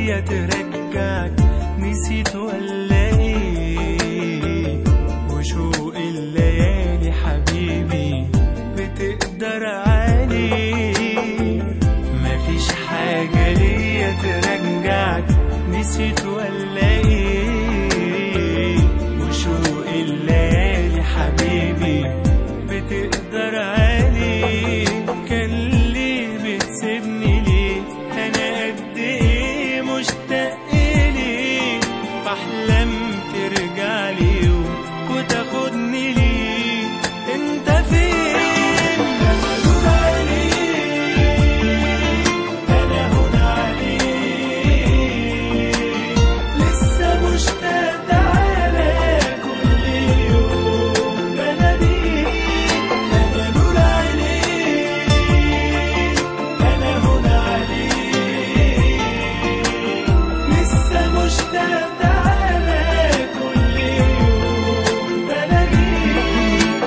ليا ترجعك نسيت ولا ايه وشوق الليالي حبيبي بتقدر عليه مفيش حاجة ليا ترجعك نسيت ولا ايه وشوق الليالي حبيبي بتقدر عليه كان ليه بتسيبني ليه انا قد ايه مشتاق ليه بحلم ترجع لي يوم وتاخدني ليه انت فين مغلوب عليك انا هنا عليك لسه مشتاق تعالى كل يوم بناديك مغلوب عليك انا هنا عليك لسه مشتاق تعالى كل يوم بناديك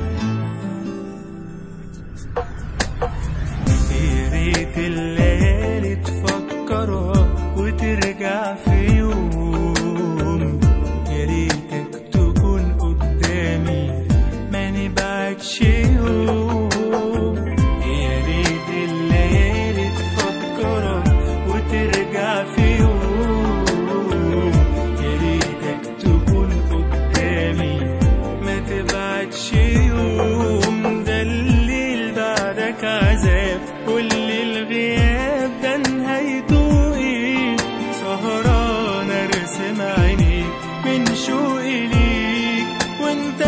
يا ريت الليالي تفكرها وترجع في يوم يا ريتك تكون قدامي ما نبعدش يوم يا ريت الليالي تفكرها وترجع في يوم يا ريتك تكون قدامي ما تبعدش يوم ده الليل بعدك عذاب واللي الغياب ده نهايته ايه سهران ارسم عينيك من شوقي ليك وانت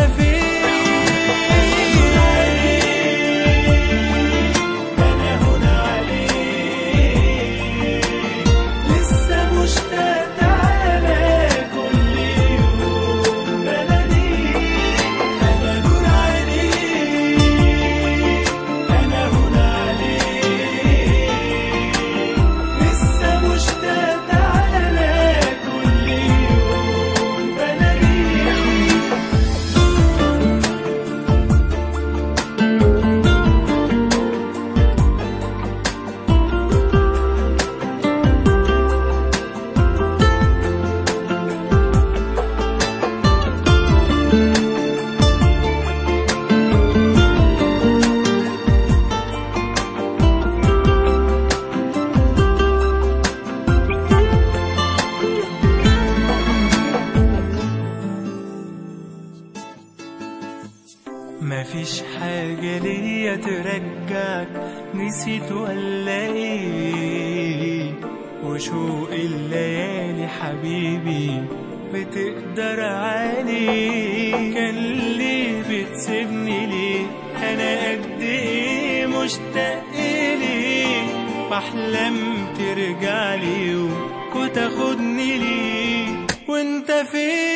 فين انا هنا عليك لسه مشتاق تعالى كل يوم بناديك انا نور عينيك انا هنا عليك لسه مشتاق تعالى كل يوم بناديك مفيش حاجة ليا ترجعك نسيت ولا ايه وشوق الليالي حبيبي بتقدر عليه كان ليه بتسيبني ليه انا قد ايه مشتاق ليه بحلم ترجع لي يوم وتاخدني ليه وانت فين